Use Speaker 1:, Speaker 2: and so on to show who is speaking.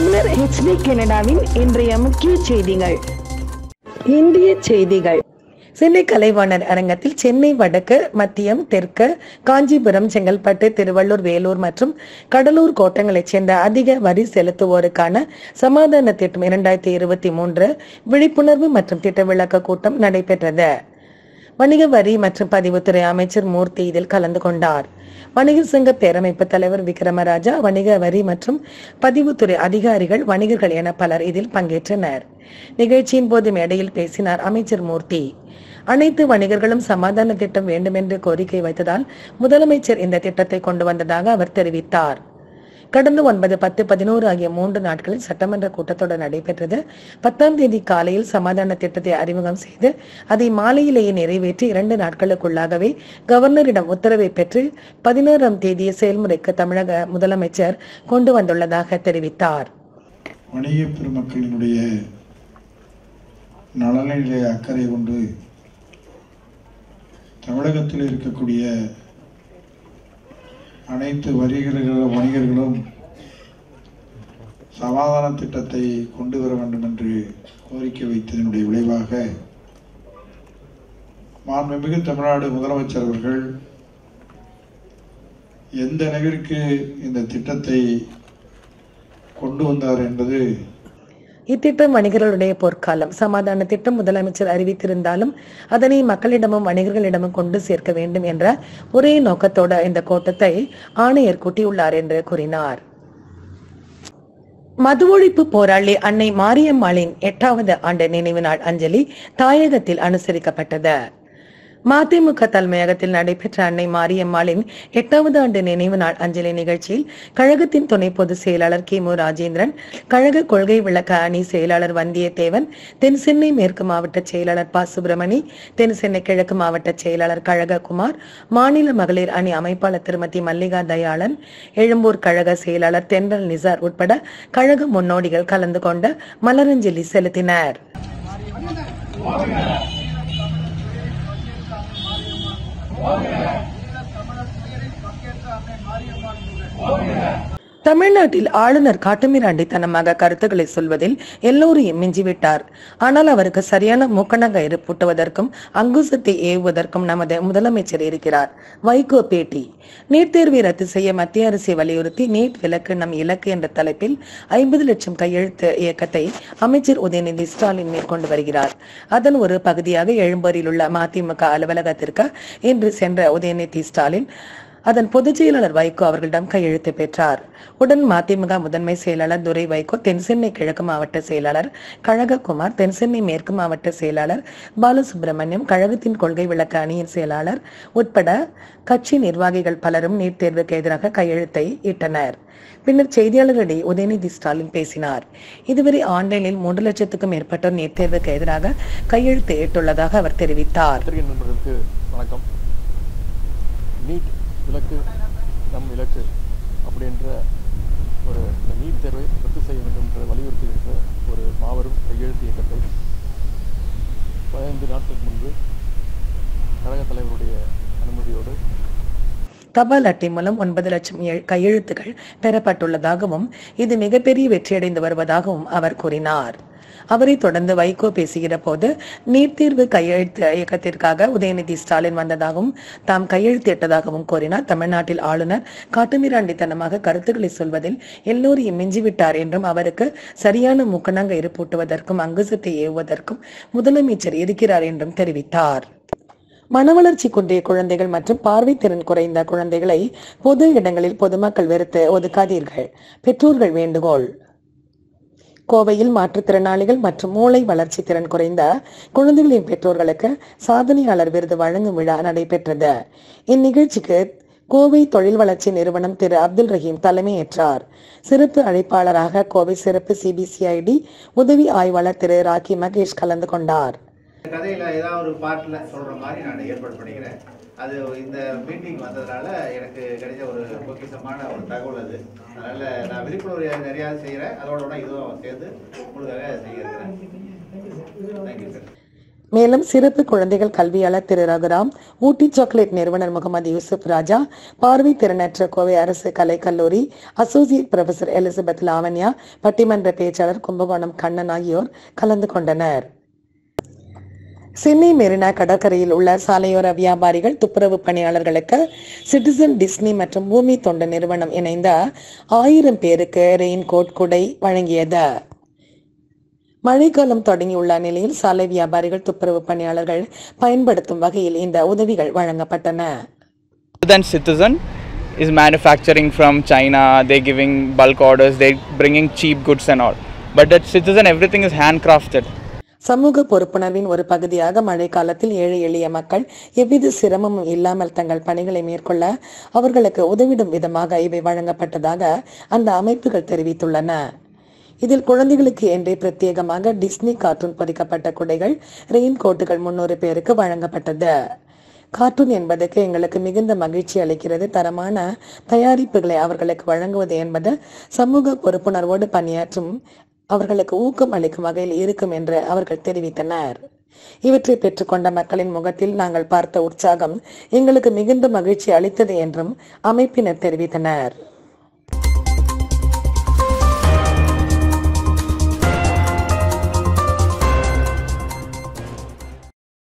Speaker 1: தமிழர் ஹெச்டி கனடாவின் இன்றைய முக்கிய செய்திகள் இந்திய செய்திகள் சென்னை கலைவாணர் அரங்கத்தில் சென்னை வடக்கு மத்தியம் தெற்கு காஞ்சிபுரம் செங்கல்பட்டு திருவள்ளூர் வேலூர் மற்றும் கடலூர் கோட்டங்களைச் சேர்ந்த அதிக வரி செலுத்துவோருக்கான சமாதான திட்டம் இரண்டாயிரத்தி இருபத்தி மூன்று விழிப்புணர்வு மற்றும் திட்ட விளக்க கூட்டம் நடைபெற்றது வணிக வரி மற்றும் பதிவுத்துறை அமைச்சர் மூர்த்தி இதில் கலந்து கொண்டார் வணிகர் சங்க பேரமைப்பு தலைவர் விக்ரமராஜா வணிக வரி மற்றும் பதிவுத்துறை அதிகாரிகள் வணிகர்கள் என பலர் இதில் பங்கேற்றனர் நிகழ்ச்சியின் போது மேடையில் பேசினார் அமைச்சர் மூர்த்தி அனைத்து வணிகர்களும் சமாதான திட்டம் வேண்டும் என்று கோரிக்கை வைத்ததால் முதலமைச்சர் இந்த திட்டத்தை கொண்டு வந்ததாக அவர் தெரிவித்தார் கடந்த ஒன்பது பத்து பதினோரு ஆகிய மூன்று நாட்களில் சட்டமன்ற கூட்டத்தொடர் நடைபெற்றது பத்தாம் தேதி காலையில் சமாதான திட்டத்தை அறிமுகம் செய்து அதை மாலையிலேயே நிறைவேற்றி இரண்டு நாட்களுக்குள்ளாகவே கவர்னரிடம் உத்தரவை பெற்று பதினோராம் தேதிய செயல்முறைக்கு தமிழக முதலமைச்சர் கொண்டு வந்துள்ளதாக தெரிவித்தார்
Speaker 2: வணிக பெருமக்களினுடைய நலனிலே அக்கறை கொண்டு தமிழகத்தில் இருக்கக்கூடிய அனைத்து வரிகளும் வணிகர்களும் சமாதான திட்டத்தை கொண்டு வர வேண்டும் என்று கோரிக்கை வைத்ததனுடைய விளைவாக மாண்புமிகு தமிழ்நாடு முதலமைச்சர் அவர்கள் எந்த அளவிற்கு இந்த திட்டத்தை கொண்டு வந்தார் என்பது
Speaker 1: இத்திட்டம் வணிகர்களுடைய பொற்காலம் சமாதான திட்டம் முதலமைச்சர் அறிவித்திருந்தாலும் அதனை மக்களிடமும் வணிகர்களிடமும் கொண்டு சேர்க்க வேண்டும் என்ற ஒரே நோக்கத்தோட இந்த கூட்டத்தை ஆணையர் கூட்டியுள்ளார் என்று கூறினார் மது ஒழிப்பு போராளி அன்னை மாரியம்மாளின் எட்டாவது ஆண்டு நினைவு நாள் அஞ்சலி தாயகத்தில் அனுசரிக்கப்பட்டது மதிமுக தலைமையகத்தில் நடைபெற்ற அன்னை மாரியம்மாளின் எட்டாவது ஆண்டு நினைவு நாள் அஞ்சலி நிகழ்ச்சியில் கழகத்தின் துணை பொதுச் செயலாளர் கி மு ராஜேந்திரன் கழக கொள்கை விளக்க அணி செயலாளர் வந்தியத்தேவன் தென் சென்னை மேற்கு மாவட்ட செயலாளர் ப சுப்பிரமணி தென் சென்னை கிழக்கு மாவட்ட செயலாளர் கழக குமார் மாநில மகளிர் அணி அமைப்பாளர் திருமதி மல்லிகா தயாளன் எழும்பூர் கழக செயலாளர் தென்றல் நிசார் உட்பட கழக முன்னோடிகள் கலந்து கொண்டு மலரஞ்சலி செலுத்தினர் தமிழ்நாட்டில் ஆளுநர் காட்டுமிராண்டித்தனமாக கருத்துக்களை சொல்வதில் எல்லோரையும் மிஞ்சிவிட்டார் ஆனால் அவருக்கு சரியான மூக்கணங்கயிறு பூட்டுவதற்கும் அங்குசத்தை ஏவுவதற்கும் நமது முதலமைச்சர் இருக்கிறார் வைகோ பேட்டி நீட் தேர்வை ரத்து செய்ய மத்திய அரசை வலியுறுத்தி நீட் விலக்கு நம் இலக்கு என்ற தலைப்பில் ஐம்பது லட்சம் கையெழுத்து இயக்கத்தை அமைச்சர் உதயநிதி ஸ்டாலின் மேற்கொண்டு வருகிறார் அதன் ஒரு பகுதியாக எழும்பூரில் உள்ள மதிமுக அலுவலகத்திற்கு இன்று சென்ற உதயநிதி ஸ்டாலின் அதன் பொதுச் செயலாளர் வைகோ அவர்களிடம் கையெழுத்து பெற்றார் உடன் மதிமுக முதன்மை செயலாளர் துரை வைகோ தென்சென்னை கிழக்கு மாவட்ட செயலாளர் கழகக்குமார் தென்சென்னை மேற்கு மாவட்ட செயலாளர் பாலசுப்ரமணியம் கழகத்தின் கொள்கை விளக்க அணியின் செயலாளர் உட்பட கட்சி நிர்வாகிகள் பலரும் நீட் தேர்வுக்கு எதிராக கையெழுத்தை இட்டனர் பின்னர் செய்தியாளர்களிடையே உதயநிதி ஸ்டாலின் பேசினார் இதுவரை ஆன்லைனில் மூன்று லட்சத்துக்கும் மேற்பட்டோர் நீட் தேர்வுக்கு எதிராக கையெழுத்து இட்டுள்ளதாக அவர் தெரிவித்தார்
Speaker 3: பத்திரிகை நண்பர்களுக்கு வணக்கம் நீட் விலக்கு நம் இலக்கு அப்படின்ற ஒரு இந்த நீட் தேர்வை ரத்து செய்ய வேண்டும் என்று வலியுறுத்துகின்ற ஒரு மாபெரும் கையெழுத்து இயக்கத்தை பதினைந்து நாட்களுக்கு முன்பு கழகத் தலைவருடைய அனுமதியோடு
Speaker 1: தபால் அட்டை மூலம் ஒன்பது லட்சம் எழு- கையெழுத்துகள் பெறப்பட்டுள்ளதாகவும் இது மிகப்பெரிய வெற்றியடைந்து வருவதாகவும் அவர் கூறினார் அவரை தொடர்ந்து வைகோ பேசுகிற போது நீட் தேர்வு கையெழுத்து இயக்கத்திற்காக உதயநிதி ஸ்டாலின் வந்ததாகவும் தாம் கையெழுத்திட்டதாகவும் கூறினார் தமிழ்நாட்டில் ஆளுநர் காட்டுமிராண்டித்தனமாக கருத்துக்களை சொல்வதில் எல்லோரையும் மிஞ்சிவிட்டார் என்றும் அவருக்கு சரியான முக்கணங்க இருப்பூட்டுவதற்கும் அங்குசத்தை ஏவுவதற்கும் முதலமைச்சர் இருக்கிறார் என்றும் தெரிவித்தார் மனவளர்ச்சி குன்றிய குழந்தைகள் மற்றும் பார்வைத்திறன் குறைந்த குழந்தைகளை பொது இடங்களில் பொதுமக்கள் வெறுத்து ஒதுக்காதீர்கள் பெற்றோர்கள் வேண்டுகோள் கோவையில் மாற்றுத்திறனாளிகள் மற்றும் மூளை வளர்ச்சி திறன் குறைந்த குழந்தைகளின் பெற்றோர்களுக்கு சாதனையாளர் விருது வழங்கும் விழா நடைபெற்றது இந்நிகழ்ச்சிக்கு கோவை தொழில் வளர்ச்சி நிறுவனம் திரு அப்துல் ரஹீம் தலைமையேற்றார் சிறப்பு அழைப்பாளராக கோவை சிறப்பு சிபிசிஐடி உதவி ஆய்வாளர் திரு ராக்கி மகேஷ் கலந்து கொண்டார்
Speaker 4: இந்த கதையில ஏதாவது ஒரு பாட்டுல சொல்ற மாதிரி நான் ஏற்பாடு பண்ணிக்கிறேன் அது இந்த மீட்டிங் வந்ததுனால எனக்கு கிடைச்ச ஒரு பொக்கிஷமான ஒரு தகவல் அது அதனால நான் விழிப்புணர்வு நிறையா செய்கிறேன் அதோட இதுவும் சேர்ந்து உங்களுக்காக செய்ய இருக்கிறேன் தேங்க்யூ சார்
Speaker 1: மேலும் சிறப்பு குழந்தைகள் கல்வியாளர் திரு ரகுராம் ஊட்டி சாக்லேட் நிறுவனர் முகமது யூசுப் ராஜா பார்வை திறனற்ற கோவை அரசு கலைக்கல்லூரி அசோசியேட் ப்ரொஃபசர் எலிசபெத் லாவண்யா பட்டிமன்ற பேச்சாளர் கும்பகோணம் கண்ணன் ஆகியோர் கலந்து கொண்டனர் சென்னை மெரினா கடற்கரையில் உள்ள சாலையோர வியாபாரிகள் துப்புரவு பணியாளர்களுக்கு சிட்டிசன் டிஸ்னி மற்றும் பூமி தொண்டு நிறுவனம் இணைந்த ஆயிரம் பேருக்கு ரெயின் கோட் குடை வழங்கியது மழைக்காலம் தொடங்கியுள்ள நிலையில் சாலை வியாபாரிகள் துப்புரவு பணியாளர்கள் பயன்படுத்தும் வகையில் இந்த உதவிகள் வழங்கப்பட்டன
Speaker 5: than citizen is manufacturing from china they're giving bulk orders they're bringing cheap goods and all but at citizen everything is handcrafted
Speaker 1: சமூக பொறுப்புணர்வின் ஒரு பகுதியாக மழைக்காலத்தில் ஏழை எளிய மக்கள் எவ்வித சிரமமும் இல்லாமல் தங்கள் பணிகளை மேற்கொள்ள அவர்களுக்கு உதவிடும் விதமாக இவை வழங்கப்பட்டதாக அந்த அமைப்புகள் தெரிவித்துள்ளன இதில் குழந்தைகளுக்கு என்றே பிரத்யேகமாக டிஸ்னி கார்ட்டூன் பொறிக்கப்பட்ட குடைகள் ரெயின் கோட்டுகள் முன்னூறு பேருக்கு வழங்கப்பட்டது கார்ட்டூன் என்பதற்கு எங்களுக்கு மிகுந்த மகிழ்ச்சி அளிக்கிறது தரமான தயாரிப்புகளை அவர்களுக்கு வழங்குவது என்பது சமூக பொறுப்புணர்வோடு பணியாற்றும் அவர்களுக்கு ஊக்கம் அளிக்கும் வகையில் இருக்கும் என்று அவர்கள் தெரிவித்தனர் இவற்றை பெற்றுக்கொண்ட மக்களின் முகத்தில் நாங்கள் பார்த்த உற்சாகம் எங்களுக்கு மிகுந்த மகிழ்ச்சி அளித்தது என்றும் அமைப்பினர் தெரிவித்தனர்